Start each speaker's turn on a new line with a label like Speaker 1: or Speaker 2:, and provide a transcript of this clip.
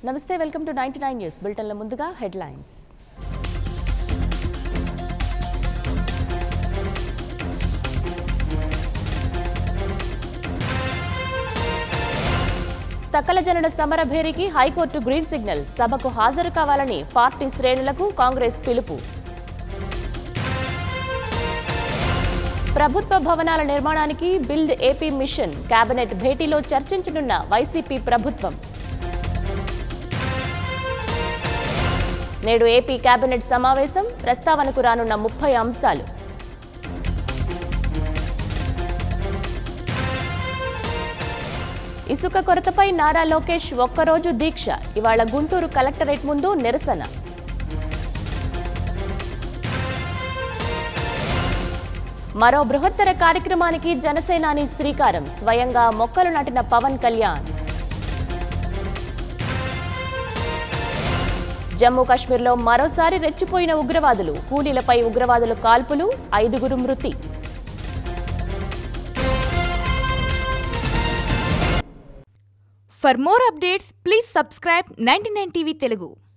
Speaker 1: నమస్తే welcome to ninety nine news బులెటిన్ల ముందుగా హెడ్లైన్స్ సకల జనుల సమరభేరికి హైకోర్టు గ్రీన్ సిగ్నల్ సభకు హాజరు కావాలని పార్టీ శ్రేణులకు కాంగ్రెస్ పిలుపు ప్రభుత్వ భవనాల నిర్మాణానికి బిల్డ్ ఏపీ మిషన్ కేబినెట్ భేటీలో చర్చించనున్న వైసీపీ ప్రభుత్వం నేడు ఏపీ కేబినెట్ సమావేశం ప్రస్తావనకు రానున్న ముప్పై అంశాలు ఇసుక కొరతపై నారా లోకేష్ ఒక్కరోజు దీక్ష ఇవాళ గుంటూరు కలెక్టరేట్ ముందు నిరసన మరో బృహత్తర కార్యక్రమానికి జనసేనాని శ్రీకారం స్వయంగా మొక్కలు నాటిన పవన్ కళ్యాణ్ జమ్మూ కాశ్మీర్లో మరోసారి రెచ్చిపోయిన ఉగ్రవాదులు కూలీలపై ఉగ్రవాదుల కాల్పులు ఐదుగురు మృతి
Speaker 2: For more updates, please subscribe 99 TV Telugu.